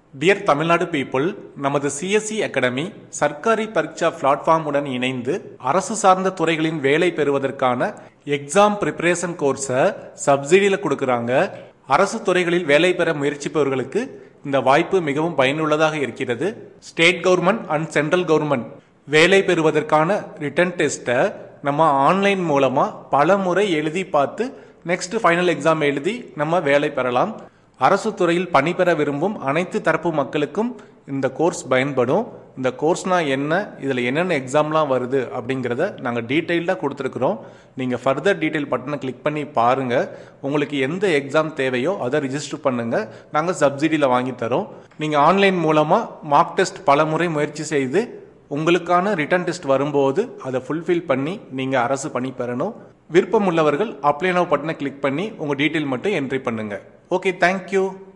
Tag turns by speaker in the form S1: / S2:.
S1: dear Tamil Nadu people நமது CSC academy Sarkari Pariksha பிளாட்ஃபார்முடன் இணைந்து அரசு சார்ந்த துறைகளின் வேலை பெறுவதற்கான எக்ஸாம் ப்ரிப்பரேஷன் கோர்ஸை சப்சிடியில் கொடுக்குறாங்க அரசு துறைகளில் வேலை பெற முயற்சிப்பவர்களுக்கு இந்த வாய்ப்பு மிகவும் பயனுள்ளதாக இருக்கிறது state government and central government வேலை பெறுவதற்கான ரிட்டன் டெஸ்ட்டை நம்ம ஆன்லைன் மூலமாக பல முறை எழுதி பார்த்து நெக்ஸ்ட் ஃபைனல் எக்ஸாம் எழுதி நம்ம வேலை பெறலாம் அரசு துறையில் பணிபெற விரும்பும் அனைத்து தரப்பு மக்களுக்கும் இந்த கோர்ஸ் பயன்படும் இந்த கோர்ஸ்னா என்ன இதில் என்னென்ன எக்ஸாம்லாம் வருது அப்படிங்கிறத நாங்கள் டீட்டெயில்டாக கொடுத்துருக்குறோம் நீங்கள் ஃபர்தர் டீட்டெயில் பட்டனை கிளிக் பண்ணி பாருங்கள் உங்களுக்கு எந்த எக்ஸாம் தேவையோ அதை ரிஜிஸ்டர் பண்ணுங்கள் நாங்கள் சப்சிடியில் வாங்கி தரோம் நீங்கள் ஆன்லைன் மூலமாக மார்க் டெஸ்ட் பல முறை முயற்சி செய்து உங்களுக்கான ரிட்டன் டெஸ்ட் வரும்போது அதை ஃபுல்ஃபில் பண்ணி நீங்கள் அரசு பணி பெறணும் விருப்பம் உள்ளவர்கள் அப்ளை நவ் பட்டனை கிளிக் பண்ணி உங்கள் டீட்டெயில் மட்டும் என்ட்ரி பண்ணுங்கள் ஓகே தேங்க்யூ